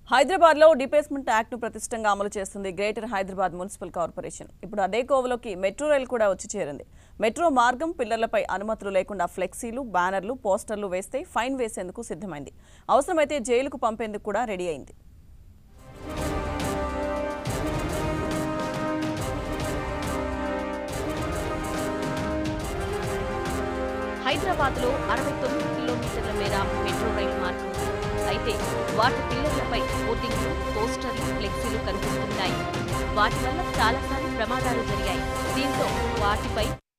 హైదరాబాద్ లో డిపేస్మెంట్ యాక్ట్ ను ప్రతిష్టంగా అమలు చేస్తుంది గ్రేటర్ హైదరాబాద్ మున్సిపల్ కార్పొరేషన్ ఇప్పుడు అదే కోవలోకి మెట్రో రైలు కూడా వచ్చి చేరింది మెట్రో మార్గం పిల్లర్లపై అనుమతులు లేకుండా ఫ్లెక్సీలు బ్యానర్లు పోస్టర్లు వేస్తే ఫైన్ వేసేందుకు సిద్ధమైంది అవసరమైతే జైలుకు పంపేందుకు కూడా రెడీ అయింది హైదరాబాద్ లో అరవై తొమ్మిది కిలోమీటర్ల మేర మెట్రో రైలు మార్గం ఉంది. అయితే వాటి పిల్లర్లపై హోర్డింగ్లు పోస్టర్లు ఫ్లెక్సీలు కనిపిస్తున్నాయి వాటి వల్ల చాలాసార్లు ప్రమాదాలు జరిగాయి దీంతో వాటిపై